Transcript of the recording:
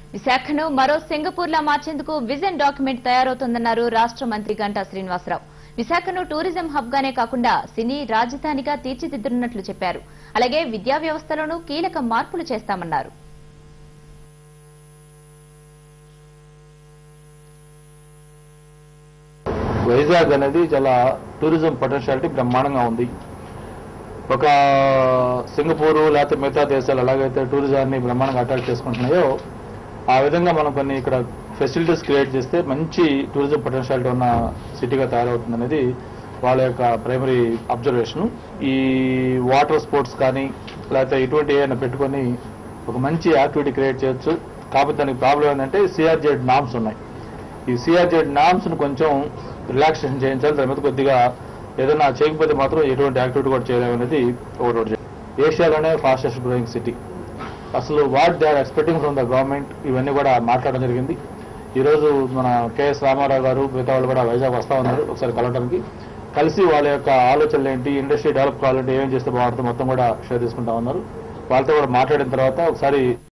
విశాఖను మరో సింగపూర్ లా మార్చేందుకు విజన్ డాక్యుమెంట్ తయారవుతోందన్నారు రాష్ట్ర మంత్రి గంటా శ్రీనివాసరావు విశాఖను టూరిజం హబ్ గానే కాకుండా సినీ రాజధానిగా తీర్చిదిద్దుతున్నట్లు చెప్పారు అలాగే విద్యా వ్యవస్థలోనూ కీలక మార్పులు చేస్తామన్నారు వైజాగ్ అనేది చాలా టూరిజం పొటెన్షియాలిటీ బ్రహ్మాండంగా ఉంది ఒక సింగపూరు లేకపోతే మిగతా దేశాలు ఎలాగైతే టూరిజాన్ని బ్రహ్మాండంగా అట్రాక్ట్ చేసుకుంటున్నాయో ఆ విధంగా మనం కొన్ని ఇక్కడ ఫెసిలిటీస్ క్రియేట్ చేస్తే మంచి టూరిజం పొటెన్షియాలిటీ ఉన్న సిటీగా తయారవుతుంది అనేది వాళ్ళ యొక్క ప్రైమరీ అబ్జర్వేషన్ ఈ వాటర్ స్పోర్ట్స్ కానీ లేకపోతే ఇటువంటి ఏమైనా పెట్టుకొని ఒక మంచి యాక్టివిటీ క్రియేట్ చేయొచ్చు కాకపోతే దానికి ప్రాబ్లం ఏంటంటే సిఆర్జెడ్ నామ్స్ ఉన్నాయి ఈ సిఆర్జెడ్ నామ్స్ ను కొంచెం రిలాక్సేషన్ చేయించాలి దాని మీద కొద్దిగా ఏదైనా చేయకపోతే మాత్రం ఎటువంటి యాక్టివిటీ కూడా చేయలేము అనేది ఒకటి ఒకటి ఏషియాలోనే ఫాస్టెస్ట్ గ్రోయింగ్ సిటీ అసలు what they are expecting from the government ఇవన్నీ కూడా మాట్లాడడం జరిగింది ఈ రోజు మన కెఎస్ రామారావు గారు మిగతా వాళ్ళు కూడా వైజాగ్ వస్తా ఉన్నారు ఒకసారి కలవడానికి కలిసి వాళ్ళ యొక్క ఆలోచనలు ఏంటి ఇండస్ట్రీ డెవలప్ కావాలంటే ఏం చేస్తే బాగుంటుందో మొత్తం కూడా షేర్ తీసుకుంటా ఉన్నారు వాళ్ళతో కూడా మాట్లాడిన తర్వాత ఒకసారి